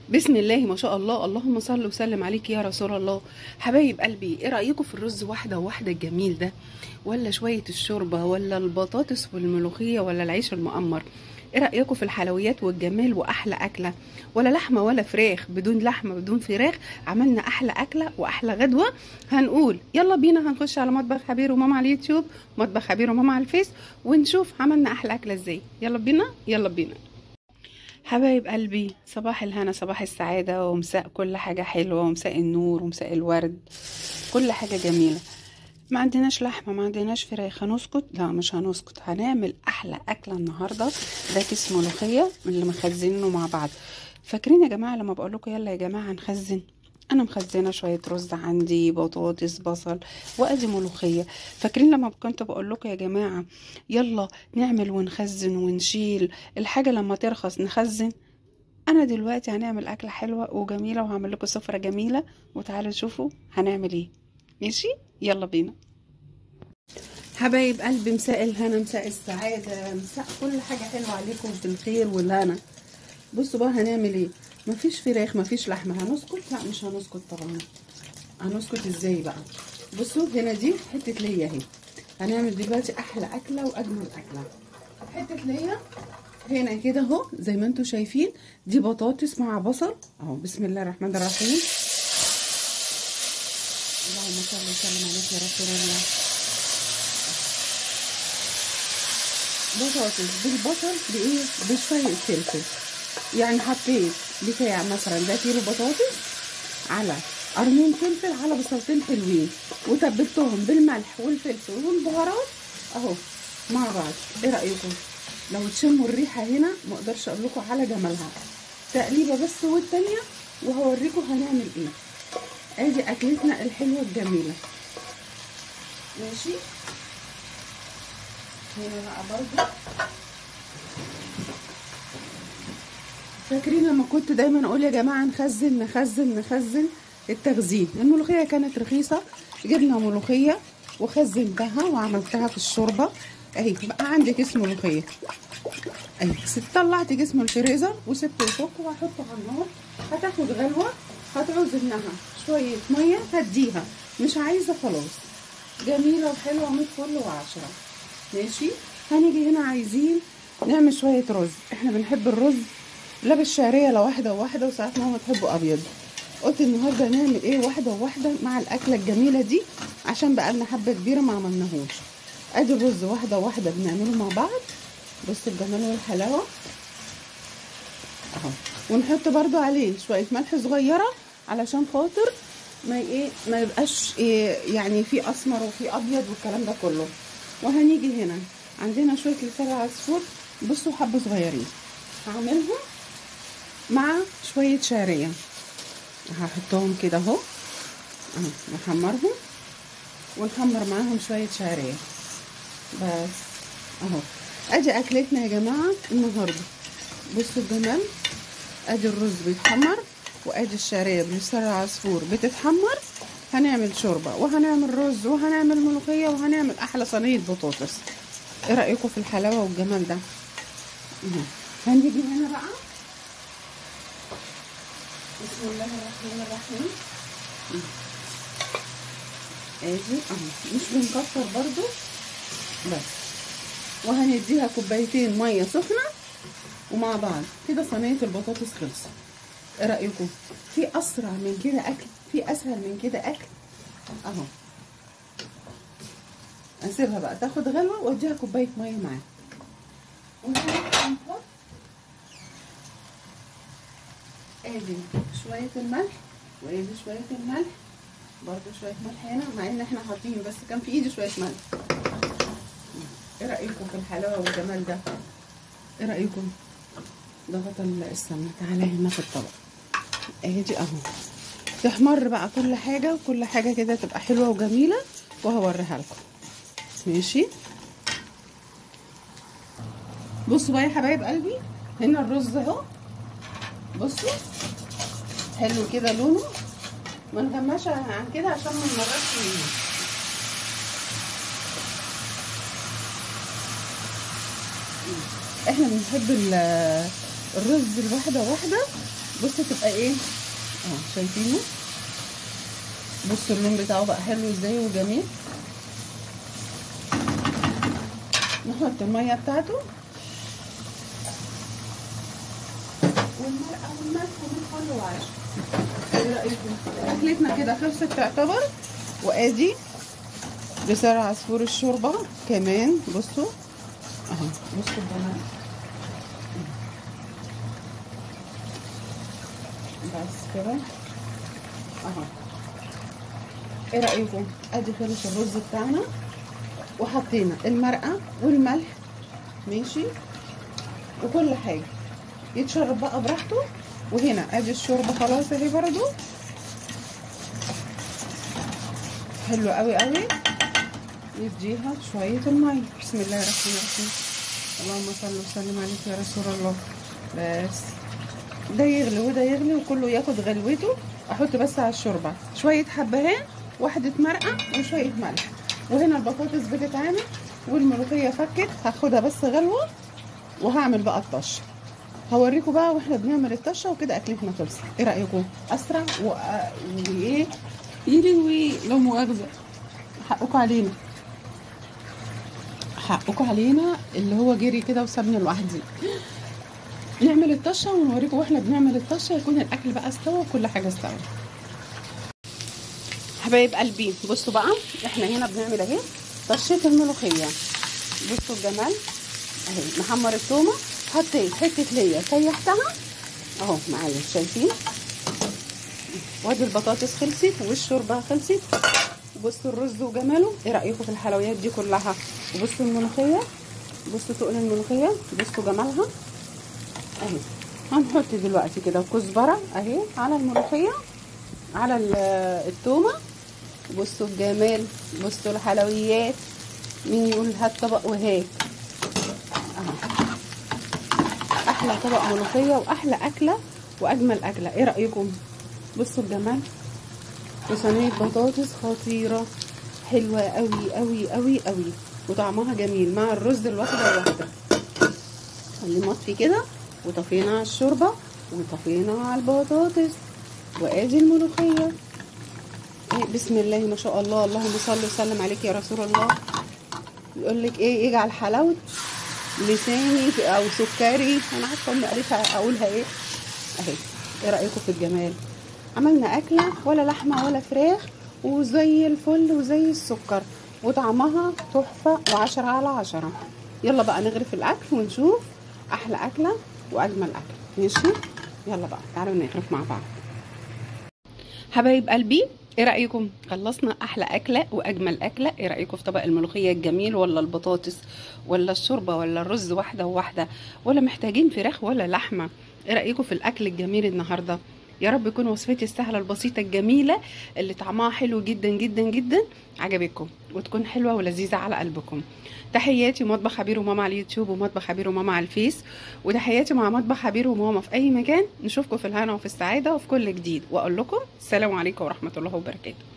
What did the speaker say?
بسم الله ما شاء الله اللهم صل وسلم عليك يا رسول الله حبايب قلبي ايه رايكم في الرز واحده واحده الجميل ده ولا شويه الشوربه ولا البطاطس والملوخيه ولا العيش المقمر ايه رايكم في الحلويات والجمال واحلى اكله ولا لحمه ولا فراخ بدون لحمه بدون فراخ عملنا احلى اكله واحلى غدوه هنقول يلا بينا هنخش على مطبخ حبير وماما على اليوتيوب مطبخ حبير وماما على الفيس ونشوف عملنا احلى اكله ازاي يلا بينا يلا بينا حبايب قلبي صباح الهنا صباح السعادة ومساء كل حاجة حلوة ومساء النور ومساء الورد كل حاجة جميلة ما عندناش لحمة ما عندناش فراخ هنسكت لا مش هنسكت هنعمل أحلى أكلة النهاردة ده كيس ملوخية اللي مخزنينه مع بعض فاكرين يا جماعة لما بقول لكم يلا يا جماعة نخزن انا مخزنه شويه رز عندي بطاطس بصل وادي ملوخيه فاكرين لما كنت بقول لكم يا جماعه يلا نعمل ونخزن ونشيل الحاجه لما ترخص نخزن انا دلوقتي هنعمل اكله حلوه وجميله وهعمل لكم سفره جميله وتعالوا شوفوا هنعمل ايه ماشي يلا بينا حبايب قلبي مساء الهنا مساء السعاده مساء كل حاجه حلوه عليكم بالخير والهنا بصوا بقى هنعمل ايه مفيش فراخ مفيش لحمه هنسكت لا مش هنسكت طبعا هنسكت ازاي بقى بصوا هنا دي حته ليا اهي هنعمل دلوقتي احلى اكله واجمل اكله حته ليا هنا كده اهو زي ما انتم شايفين دي بطاطس مع بصل اهو بسم الله الرحمن الرحيم اللهم صل وسلم عليك يا رسول الله بطاطس بالبصل بايه بشويه فلفل يعني حطيت بتاع مثلا ده كيلو بطاطس على قرنين فلفل على بصلتين حلوين وتبلتهم بالملح والفلفل والبهارات اهو مع بعض ايه رايكم لو تشموا الريحه هنا ما اقدرش اقول لكم على جمالها تقليبه بس والتانيه وهوريكم هنعمل ايه ادي اكلتنا الحلوه الجميله ماشي هنا بقى برضه فاكرين لما كنت دايما اقول يا جماعه نخزن نخزن نخزن التخزين الملوخيه كانت رخيصه جبنا ملوخيه وخزنتها وعملتها في الشوربه اهي بقى عندي كيس ملوخيه اهي طلعت جسم الفريزر وسبته يفك واحطه على النار هتاخد غلوه هتعوز انها شويه ميه هديها مش عايزه خلاص جميله وحلوه 100 فل وعشرة ماشي هنيجي هنا عايزين نعمل شويه رز احنا بنحب الرز لا بالشعريه لا واحده وواحده وساعات ماما تحبه ابيض قلت النهارده نعمل ايه واحده وواحده مع الاكله الجميله دي عشان بقالنا حبه كبيره ما عملناهوش ادي الرز واحده واحده بنعمله مع بعض بص الجمال والحلاوه اهو ونحط برده عليه شويه ملح صغيره علشان خاطر ما ايه ما يبقاش إيه يعني في اسمر وفي ابيض والكلام ده كله وهنيجي هنا عندنا شويه لسان عصفور بصوا حبه صغيرين هعملهم مع شويه شعريه هحطهم كده اهو اهو نحمرهم ونحمر معاهم شويه شعريه بس اهو ادي اكلتنا يا جماعه النهارده بصوا الجمال ادي الرز بيتحمر وادي الشعريه بلسان العصفور بتتحمر هنعمل شوربه وهنعمل رز وهنعمل ملوخيه وهنعمل احلى صينيه بطاطس ايه رايكم في الحلاوه والجمال ده اهو هنيجي هنا بقى بسم الله الرحمن الرحيم ادي اهو مش بنكتر برضو بس وهنديها كوبايتين ميه سخنه ومع بعض كده صينيه البطاطس خلصت ايه رايكم في اسرع من كده اكل في اسهل من كده اكل اهو اسيبها بقى تاخد غلوه واديها كوبايه ميه معاها ونحط ادي شويه الملح وادي شويه الملح برضو شويه ملح هنا مع ان احنا حاطين بس كان في ايدي شويه ملح ايه رايكم في الحلاوه والجمال ده ايه رايكم ده غطا السمنه تعالى هنا في الطبق ادي اهو تحمر بقى كل حاجه وكل حاجه كده تبقى حلوه وجميله وهوريها لكم ماشي بصوا بقى يا حبايب قلبي هنا الرز اهو بصوا حلو كده لونه ما نغماش عن كده عشان ما نمررش منه احنا بنحب الرز الواحده واحده بصوا تبقى ايه اه شايفينه بصوا اللون بتاعه بقى حلو ازاي وجميل نحط الميه بتاعته والمرقه والملح والفل وعيش ايه رايكم اكلتنا كده خلصت تعتبر وادي لسان عصفور الشوربه كمان بصوا اهو بصوا الجمال بس كده اهو ايه رايكم ادي خلص الرز بتاعنا وحطينا المرقه والملح ماشي وكل حاجه يتشرب بقى براحته وهنا ادي الشوربه خلاص اهي برضو حلو قوي قوي نديها شويه الميه بسم الله الرحمن الرحيم اللهم صل وسلم عليك يا رسول الله بس ده يغلي وده يغلي وكله ياخد غلوته احط بس على الشوربه شويه حبهان واحده مرقه وشويه ملح وهنا البطاطس بتتعمل والملوخيه فكت هاخدها بس غلوه وهعمل بقى الطشه هوريكم بقى واحنا بنعمل الطشه وكده اكلتنا خلصت ايه رايكم اسرع و... وايه يلوي لو مؤاخذه حقكم علينا حقكم علينا اللي هو جري كده وسابني لوحدي نعمل الطشه ونوريكم واحنا بنعمل الطشه يكون الاكل بقى استوى وكل حاجه استوى حبايب قلبي بصوا بقى احنا هنا بنعمل اهي طشه الملوخيه بصوا الجمال اهي محمر التومه حطيت حته ليا سيحتها اهو معايا شايفين وادي البطاطس خلصت والشوربه خلصت بصوا الرز وجماله ايه رايكم في الحلويات دي كلها وبصوا الملوخيه بصوا تقل الملوخيه بصوا جمالها اهي هنحط دلوقتي كده كزبره اهي على الملوخيه على التومه بصوا الجمال بصوا الحلويات مين يقول هات طبق وهات اهو احلى طبق ملوخيه واحلى اكله واجمل اكله ايه رايكم بصوا الجمال وصينيه بطاطس خطيره حلوه قوي قوي قوي قوي وطعمها جميل مع الرز الواحده الواحده خليه مطفي كده وطفينا على الشوربه وطفينا على البطاطس وادي الملوخيه إيه بسم الله ما شاء الله اللهم صل وسلم عليك يا رسول الله يقول لك ايه يجعل حلاوه لساني او سكري انا عارفه امي قالتها اقولها ايه اهي ايه رايكم في الجمال عملنا اكله ولا لحمه ولا فراخ وزي الفل وزي السكر وطعمها تحفه وعشرة على عشرة يلا بقى نغرف الاكل ونشوف احلى اكله واجمل اكل ماشي يلا بقى تعالوا نغرف مع بعض حبايب قلبي ايه رايكم خلصنا احلى اكله واجمل اكله ايه رايكم في طبق الملوخيه الجميل ولا البطاطس ولا الشوربه ولا الرز واحده وواحده ولا محتاجين فراخ ولا لحمه ايه رايكم في الاكل الجميل النهارده يا رب يكون وصفتي السهله البسيطه الجميله اللي طعمها حلو جدا جدا جدا عجبتكم وتكون حلوه ولذيذه على قلبكم تحياتي مطبخ حبير وماما على اليوتيوب ومطبخ حبير وماما على الفيس وتحياتي مع مطبخ حبير وماما في اي مكان نشوفكم في الهنا وفي السعاده وفي كل جديد واقول لكم السلام عليكم ورحمه الله وبركاته